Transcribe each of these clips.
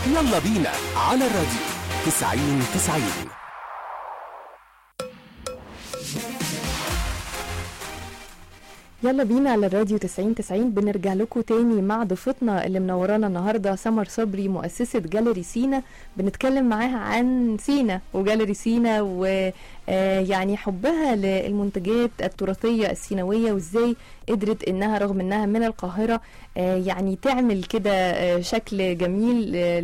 يلا بينا على الراديو 90 90 يلا بينا على الراديو 90 90 بنرجع لكم تاني مع ضيفتنا اللي منورانا النهارده سمر صبري مؤسسه جاليري سينا بنتكلم معاها عن سينا وجاليري سينا ويعني حبها للمنتجات التراثيه السيناويه وازاي قدرت انها رغم انها من القاهره آه، يعني تعمل كده آه، شكل جميل آه،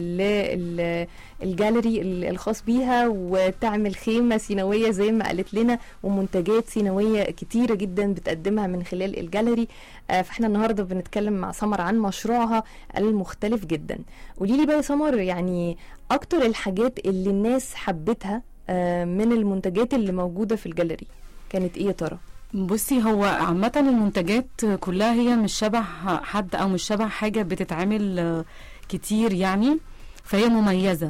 للجاليري الخاص بيها وتعمل خيمه سيناويه زي ما قالت لنا ومنتجات سيناويه كتيره جدا بتقدمها من خلال الجاليري آه، فاحنا النهارده بنتكلم مع سمر عن مشروعها المختلف جدا قولي لي بقى يا سمر يعني اكتر الحاجات اللي الناس حبتها آه، من المنتجات اللي موجوده في الجاليري كانت ايه يا ترى بصي هو عامة المنتجات كلها هي مش شبه حد أو مش شبه حاجة بتتعمل آه، كتير يعني فهي مميزة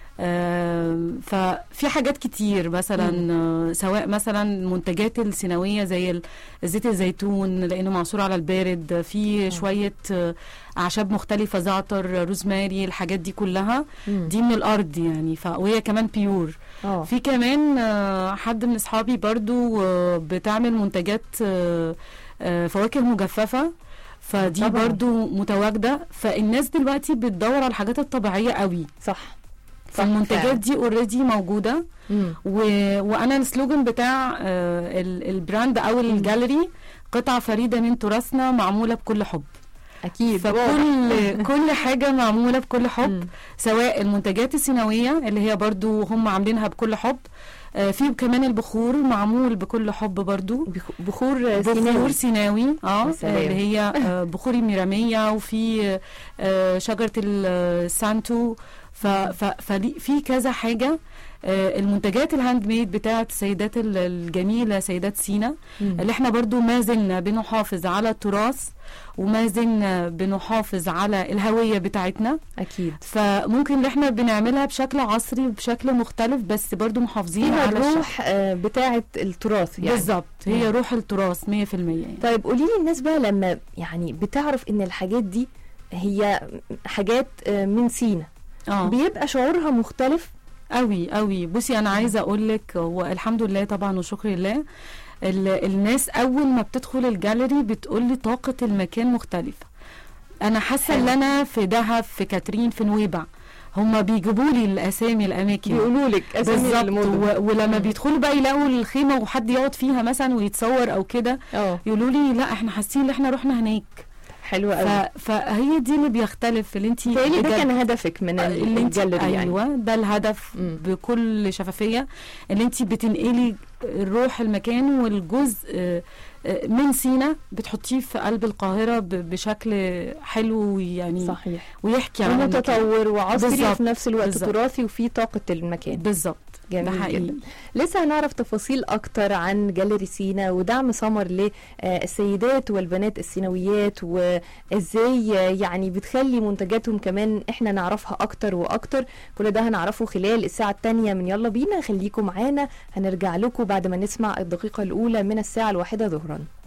آه، ففي حاجات كتير مثلا آه، سواء مثلا المنتجات السيناوية زي ال- زيت الزيتون لأنه معصور على البارد في شوية آه، أعشاب مختلفة زعتر روزماري الحاجات دي كلها مم. دي من الأرض يعني ف... وهي كمان بيور اه في كمان آه، حد من اصحابي برضو آه، بتعمل منتجات آه، آه، فواكه مجففه فدي طبعاً. برضو متواجده فالناس دلوقتي بتدور على الحاجات الطبيعيه قوي صح فالمنتجات فعلاً. دي اوريدي موجوده مم. و... وانا السلوجن بتاع آه، ال- البراند او الجاليري قطعه فريده من تراثنا معموله بكل حب اكيد فكل كل حاجه معموله بكل حب مم. سواء المنتجات السيناويه اللي هي برضو هم عاملينها بكل حب آه، في كمان البخور معمول بكل حب برضو بخ- بخور بخور سيناوي سيناوي اه يا سلام. اللي هي آه، بخور الميرامية وفي آه، شجرة السانتو ف- ف- فلي- في كذا حاجة آه، المنتجات الهاند ميد بتاعت السيدات ال- الجميلة سيدات سينا مم. اللي احنا برضو ما زلنا بنحافظ على التراث وما زلنا بنحافظ على الهوية بتاعتنا اكيد فممكن ان احنا بنعملها بشكل عصري وبشكل مختلف بس برضو محافظين فيها على الشكل الروح آه، بتاعه التراث يعني بالظبط هي مم. روح التراث 100% يعني طيب قولي لي الناس بقى لما يعني بتعرف ان الحاجات دي هي حاجات آه، من سينا اه بيبقى شعورها مختلف قوي قوي بصي انا عايزه اقول لك هو الحمد لله طبعا وشكر لله ال- الناس اول ما بتدخل الجاليري بتقول لي طاقه المكان مختلفه انا حاسه ان حلو. انا في دهب في كاترين في نويبع هما بيجيبوا لي الاسامي الاماكن بيقولوا لك اسامي بالظبط المدن و- ولما مم. بيدخلوا بقى يلاقوا الخيمه وحد يقعد فيها مثلا ويتصور او كده اه يقولوا لي لا احنا حاسين ان احنا رحنا هناك حلو ف... قوي فهي دي اللي بيختلف اللي انت تاني ده كان هدفك من ال- اللي انت الجاليري يعني ايوه ده الهدف مم. بكل شفافيه اللي انت بتنقلي روح المكان والجزء آه، آه، من سينا بتحطيه في قلب القاهره ب- بشكل حلو يعني صحيح ويحكي عن المكان. ومتطور وعصري بالظبط. وفي نفس الوقت بالظبط. تراثي وفيه طاقة المكان بالظبط ده جميل حقيقي جدا لسه هنعرف تفاصيل اكتر عن جاليري سينا ودعم سمر للسيدات والبنات السيناويات وازاي يعني بتخلي منتجاتهم كمان احنا نعرفها اكتر واكتر كل ده هنعرفه خلال الساعة الثانية من يلا بينا خليكم معانا هنرجع لكم بعد ما نسمع الدقيقة الاولى من الساعة الواحدة ظهرا